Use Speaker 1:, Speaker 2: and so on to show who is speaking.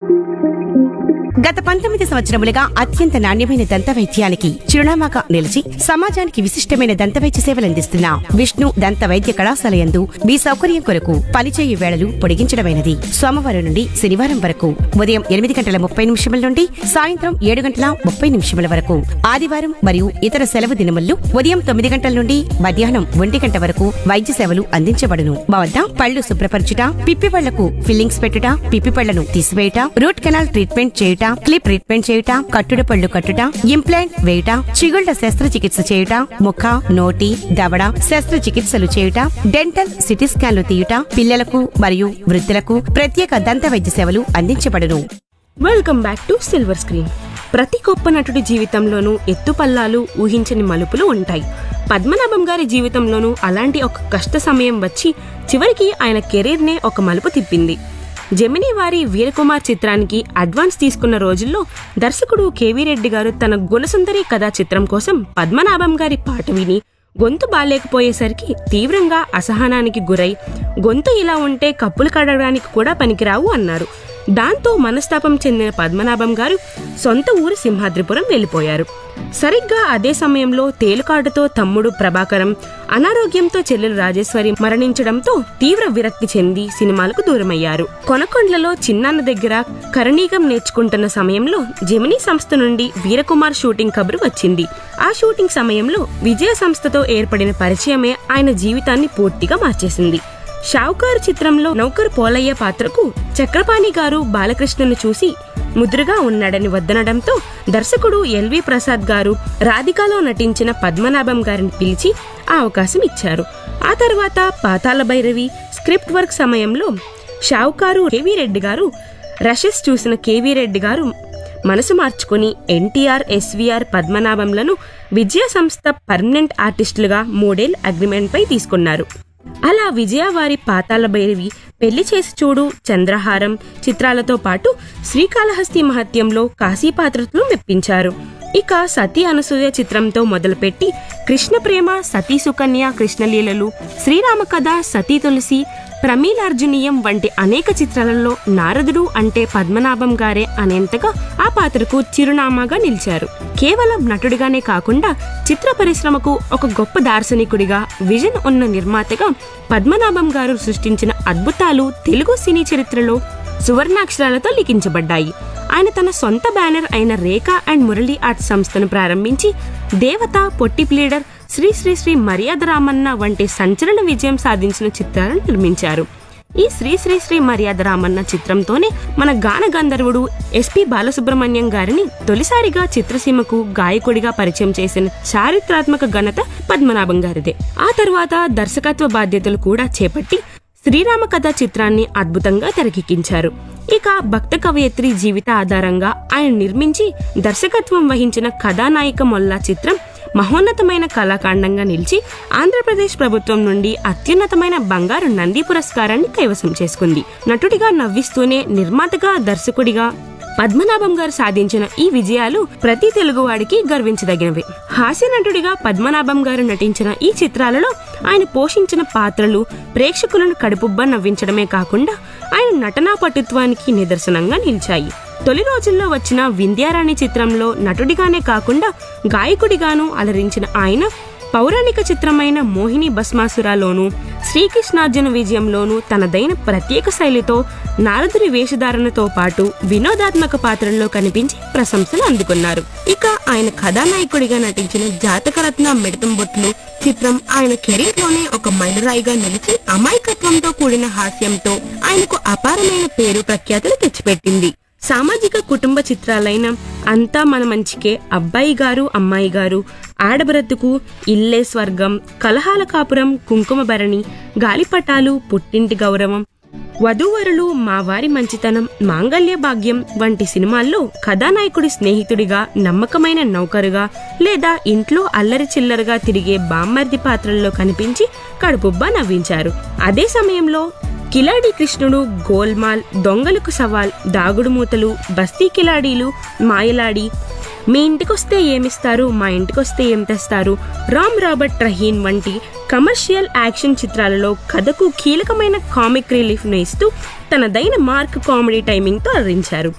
Speaker 1: గత పంతొమ్మిది సంవత్సరములుగా అత్యంత నాణ్యమైన దంత వైద్యానికి చిరునామాగా నిలిచి సమాజానికి విశిష్టమైన దంత వైద్య సేవలందిస్తున్న విష్ణు దంత వైద్య కళాశాల యందు మీ సౌకర్యం కొరకు పనిచేయు వేళలు పొడిగించడమైనది సోమవారం నుండి శనివారం వరకు ఉదయం ఎనిమిది గంటల ముప్పై నిమిషముల నుండి సాయంత్రం ఏడు గంటల ముప్పై నిమిషముల వరకు ఆదివారం మరియు ఇతర సెలవు దినముల్లో ఉదయం తొమ్మిది గంటల నుండి మధ్యాహ్నం ఒంటి గంట వరకు వైద్య సేవలు అందించబడును మా వద్ద పళ్ళు శుభ్రపరచుట పిప్పి పళ్లకు ఫిల్లింగ్స్ పెట్టుట పిప్పి పళ్లను తీసివేయుట రూట్ కెనాల్ ట్రీట్మెంట్ చేయుట క్లిప్ ట్రీట్మెంట్ చేయుట కట్టుడు పళ్ళు కట్టుట ఇంప్లాంట్ వేయుట చిగుళ్ల శస్త్రచికిత్స చేయుట ముఖ నోటి దవడ శస్త్రచికిత్సలు చేయుట డెంటల్ సిటీ స్కాన్లు తీయుట పిల్లలకు మరియు వృద్ధులకు ప్రత్యేక దంత వైద్య సేవలు అందించబడును
Speaker 2: welcome back to silver screen ప్రతి గొప్ప నటుడి జీవితంలోనూ ఎత్తుపల్లాలు ఊహించని మలుపులు ఉంటాయి పద్మనాభం గారి జీవితంలోనూ అలాంటి ఒక కష్ట సమయం వచ్చి చివరికి ఆయన కెరీర్నే ఒక మలుపు తిప్పింది జమినీ వారి వీరకుమార్ చిత్రానికి అడ్వాన్స్ తీసుకున్న రోజుల్లో దర్శకుడు కేవీ రెడ్డి గారు తన గుణసుందరి కథా చిత్రం కోసం పద్మనాభం గారి పాట విని గొంతు బాలేకపోయేసరికి తీవ్రంగా అసహనానికి గురై గొంతు ఇలా ఉంటే కప్పులు కడగడానికి కూడా పనికిరావు అన్నారు దాంతో మనస్తాపం చెందిన పద్మనాభం గారు సొంత ఊరు సింహాద్రిపురం వెళ్ళిపోయారు సరిగ్గా అదే సమయంలో తేలుకాటుతో తమ్ముడు ప్రభాకరం అనారోగ్యంతో చెల్లెలు రాజేశ్వరి మరణించడంతో తీవ్ర విరక్తి చెంది సినిమాలకు దూరమయ్యారు కొనకొండ్లలో చిన్నాన్న దగ్గర కరణీగం నేర్చుకుంటున్న సమయంలో జెమినీ సంస్థ నుండి వీరకుమార్ షూటింగ్ కబురు వచ్చింది ఆ షూటింగ్ సమయంలో విజయ సంస్థతో ఏర్పడిన పరిచయమే ఆయన జీవితాన్ని పూర్తిగా మార్చేసింది షావుకారు చిత్రంలో నౌకర్ పోలయ్య పాత్రకు చక్రపాణి గారు బాలకృష్ణను చూసి ముద్రగా ఉన్నాడని వద్దనడంతో దర్శకుడు ఎల్వి ప్రసాద్ గారు రాధికాలో నటించిన పద్మనాభం గారిని పిలిచి ఆ అవకాశం ఇచ్చారు ఆ తర్వాత పాతాళ భైరవి స్క్రిప్ట్ వర్క్ సమయంలో షావుకారు కేవీ రెడ్డి గారు రషెస్ చూసిన కేవీ రెడ్డి గారు మనసు మార్చుకుని ఎన్టీఆర్ ఎస్వీఆర్ పద్మనాభంలను విజయ సంస్థ పర్మనెంట్ ఆర్టిస్టులుగా మూడేళ్ల అగ్రిమెంట్పై తీసుకున్నారు అలా విజయ వారి పాతాల భైరవి పెళ్లి చేసి చూడు చంద్రహారం చిత్రాలతో పాటు శ్రీకాళహస్తి మహత్యంలో కాశీ పాత్రతో మెప్పించారు ఇక సతీ అనసూయ చిత్రంతో మొదలుపెట్టి కృష్ణ ప్రేమ సతీ సుకన్య కృష్ణలీలలు శ్రీరామ కథ సతీ తులసి ప్రమీలార్జునీయం వంటి అనేక చిత్రాలలో నారదుడు అంటే పద్మనాభం గారే అనేంతగా ఆ పాత్రకు చిరునామాగా నిలిచారు కేవలం నటుడిగానే కాకుండా చిత్ర పరిశ్రమకు ఒక గొప్ప దార్శనికుడిగా విజన్ ఉన్న నిర్మాతగా పద్మనాభం గారు సృష్టించిన అద్భుతాలు తెలుగు సినీ చరిత్రలో సువర్ణాక్షరాలతో లిఖించబడ్డాయి ఆయన తన సొంత బ్యానర్ అయిన రేఖ అండ్ మురళీ ఆర్ట్స్ సంస్థను ప్రారంభించి దేవత పొట్టి ప్లీడర్ శ్రీ శ్రీ శ్రీ మర్యాద రామన్న వంటి సంచలన విజయం సాధించిన చిత్రాలను నిర్మించారు ఈ శ్రీ శ్రీ శ్రీ మర్యాద రామన్న చిత్రంతోనే మన గాన గంధర్వుడు ఎస్పి బాలసుబ్రహ్మణ్యం గారిని తొలిసారిగా చిత్రసీమకు గాయకుడిగా పరిచయం చేసిన చారిత్రాత్మక ఘనత పద్మనాభం గారిదే ఆ తర్వాత దర్శకత్వ బాధ్యతలు కూడా చేపట్టి శ్రీరామ కథ చిత్రాన్ని అద్భుతంగా తెరకెక్కించారు ఇక భక్త కవయత్రి జీవిత ఆధారంగా ఆయన నిర్మించి దర్శకత్వం వహించిన కథానాయిక మొల్లా చిత్రం మహోన్నతమైన కళాకాండంగా నిలిచి ఆంధ్రప్రదేశ్ ప్రభుత్వం నుండి అత్యున్నతమైన బంగారు నంది పురస్కారాన్ని కైవసం చేసుకుంది నటుడిగా నవ్విస్తూనే నిర్మాతగా దర్శకుడిగా పద్మనాభం గారు సాధించిన ఈ విజయాలు ప్రతి తెలుగువాడికి గర్వించదగినవి హాస్య నటుడిగా పద్మనాభం గారు నటించిన ఈ చిత్రాలలో ఆయన పోషించిన పాత్రలు ప్రేక్షకులను కడుపుబ్బ నవ్వించడమే కాకుండా ఆయన నటనా పటుత్వానికి నిదర్శనంగా నిలిచాయి తొలి రోజుల్లో వచ్చిన వింధ్యారాణి చిత్రంలో నటుడిగానే కాకుండా గాయకుడిగాను అలరించిన ఆయన పౌరాణిక చిత్రమైన మోహిని భస్మాసురాలోను శ్రీకృష్ణార్జున విజయంలోనూ తనదైన ప్రత్యేక శైలితో నారదుని వేషధారణతో పాటు వినోదాత్మక పాత్రల్లో కనిపించి ప్రశంసలు అందుకున్నారు ఇక ఆయన కథానాయకుడిగా నటించిన జాతకరత్న మిడతం బొట్లు చిత్రం ఆయన కెరీర్ లోనే ఒక మైలురాయిగా నిలిచి అమాయకత్వంతో కూడిన హాస్యంతో ఆయనకు అపారమైన పేరు ప్రఖ్యాతులు తెచ్చిపెట్టింది సామాజిక కుటుంబ చిత్రాలైన అంతా మన మంచికే అబ్బాయి గారు అమ్మాయి గారు ఆడబ్రతుకు ఇల్లే స్వర్గం కలహాల కాపురం కుంకుమ భరణి గాలిపటాలు పుట్టింటి గౌరవం వధూవరులు మా వారి మంచితనం మాంగల్య భాగ్యం వంటి సినిమాల్లో కథానాయకుడి స్నేహితుడిగా నమ్మకమైన నౌకరుగా లేదా ఇంట్లో అల్లరి చిల్లరగా తిరిగే బామ్మర్ది పాత్రల్లో కనిపించి కడుపుబ్బా నవ్వించారు అదే సమయంలో కిలాడి కృష్ణుడు గోల్మాల్ దొంగలకు సవాల్ దాగుడు మూతలు బస్తీ కిలాడీలు మాయలాడి మీ ఇంటికొస్తే ఏమిస్తారు మా ఇంటికొస్తే ఏం తెస్తారు రామ్ రాబర్ట్ రహీన్ వంటి కమర్షియల్ యాక్షన్ చిత్రాలలో కథకు కీలకమైన కామిక్ రిలీఫ్ ను ఇస్తూ తనదైన మార్క్ కామెడీ టైమింగ్ తో అలరించారు